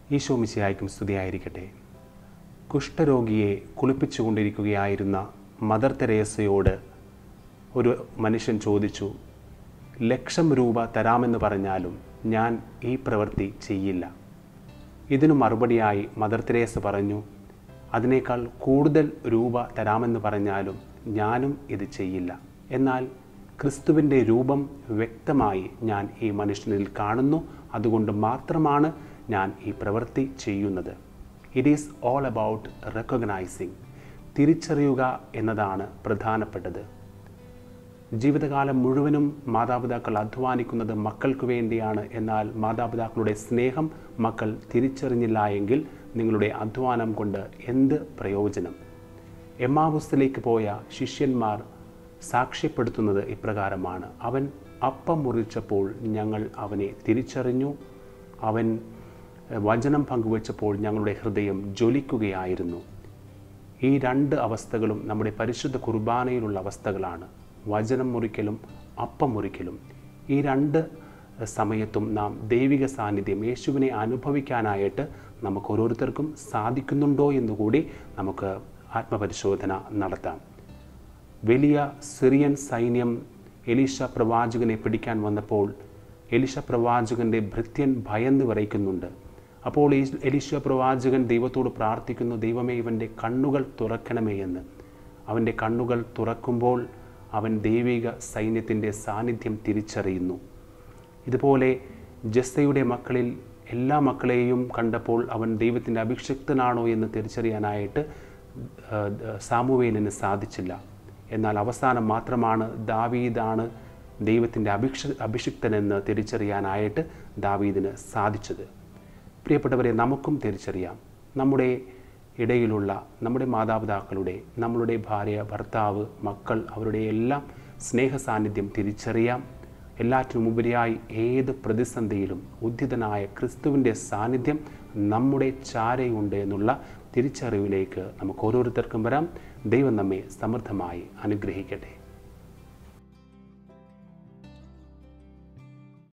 ഈശോ മിശിഹായ്ക്കും സ്തുതിയായിരിക്കട്ടെ കുഷ്ഠരോഗിയെ കുളിപ്പിച്ചുകൊണ്ടിരിക്കുകയായിരുന്ന മദർ തെരേസയോട് ഒരു മനുഷ്യൻ ചോദിച്ചു ലക്ഷം രൂപ തരാമെന്ന് പറഞ്ഞാലും ഞാൻ ഈ പ്രവൃത്തി ചെയ്യില്ല ഇതിനു മറുപടിയായി മദർ തെരേസ പറഞ്ഞു അതിനേക്കാൾ കൂടുതൽ രൂപ തരാമെന്ന് പറഞ്ഞാലും ഞാനും ഇത് ചെയ്യില്ല എന്നാൽ ക്രിസ്തുവിൻ്റെ രൂപം വ്യക്തമായി ഞാൻ ഈ മനുഷ്യനിൽ കാണുന്നു അതുകൊണ്ട് മാത്രമാണ് ഞാൻ ഈ പ്രവൃത്തി ചെയ്യുന്നത് it is all about recognising തിരിച്ചറിയുക എന്നതാണ് പ്രധാനപ്പെട്ടത് ജീവിതകാലം മുഴുവനും മാതാപിതാക്കൾ അധ്വാനിക്കുന്നത് മക്കൾക്ക് വേണ്ടിയാണ് എന്നാൽ മാതാപിതാക്കളുടെ സ്നേഹം മക്കൾ തിരിച്ചറിഞ്ഞില്ല എങ്കിൽ നിങ്ങളുടെ അധ്വാനം കൊണ്ട് എന്ത് പ്രയോജനം എമ്മാവുസിലേക്ക് പോയ ശിഷ്യന്മാർ സാക്ഷ്യപ്പെടുത്തുന്നത് ഇപ്രകാരമാണ് അവൻ അപ്പം മുറിച്ചപ്പോൾ ഞങ്ങൾ അവനെ തിരിച്ചറിഞ്ഞു അവൻ വചനം പങ്കുവച്ചപ്പോൾ ഞങ്ങളുടെ ഹൃദയം ജ്വലിക്കുകയായിരുന്നു ഈ രണ്ട് അവസ്ഥകളും നമ്മുടെ പരിശുദ്ധ കുർബാനയിലുള്ള അവസ്ഥകളാണ് വചനം മുറിക്കലും അപ്പം മുറിക്കലും ഈ രണ്ട് സമയത്തും നാം ദൈവിക സാന്നിധ്യം യേശുവിനെ അനുഭവിക്കാനായിട്ട് നമുക്ക് ഓരോരുത്തർക്കും സാധിക്കുന്നുണ്ടോ എന്നുകൂടി നമുക്ക് ആത്മപരിശോധന നടത്താം വലിയ സിറിയൻ സൈന്യം എലീഷ പ്രവാചകനെ പിടിക്കാൻ വന്നപ്പോൾ എലിശ പ്രവാചകൻ്റെ ഭൃത്യൻ ഭയന്ന് വിറയ്ക്കുന്നുണ്ട് അപ്പോൾ ഈ എലിശ പ്രവാചകൻ ദൈവത്തോട് പ്രാർത്ഥിക്കുന്നു ദൈവമേ ഇവൻ്റെ കണ്ണുകൾ തുറക്കണമേ എന്ന് അവൻ്റെ കണ്ണുകൾ തുറക്കുമ്പോൾ അവൻ ദൈവിക സൈന്യത്തിൻ്റെ സാന്നിധ്യം തിരിച്ചറിയുന്നു ഇതുപോലെ ജസ്സയുടെ മക്കളിൽ എല്ലാ മക്കളെയും കണ്ടപ്പോൾ അവൻ ദൈവത്തിൻ്റെ അഭിഷിക്തനാണോ എന്ന് തിരിച്ചറിയാനായിട്ട് സാമുവേലിന് സാധിച്ചില്ല എന്നാൽ അവസാനം മാത്രമാണ് ദാവീദാണ് ദൈവത്തിൻ്റെ അഭിക്ഷ അഭിഷിക്തനെന്ന് തിരിച്ചറിയാനായിട്ട് ദാവീദിന് സാധിച്ചത് പ്രിയപ്പെട്ടവരെ നമുക്കും തിരിച്ചറിയാം നമ്മുടെ ഇടയിലുള്ള നമ്മുടെ മാതാപിതാക്കളുടെ നമ്മളുടെ ഭാര്യ ഭർത്താവ് മക്കൾ അവരുടെ എല്ലാം സ്നേഹ സാന്നിധ്യം തിരിച്ചറിയാം എല്ലാറ്റിനും ഉപരിയായി ഏത് പ്രതിസന്ധിയിലും ഉദ്ധിതനായ ക്രിസ്തുവിൻ്റെ സാന്നിധ്യം നമ്മുടെ ചാരയുണ്ട് എന്നുള്ള തിരിച്ചറിവിലേക്ക് നമുക്ക് ഓരോരുത്തർക്കും വരാം ദൈവം നമ്മെ സമൃദ്ധമായി അനുഗ്രഹിക്കട്ടെ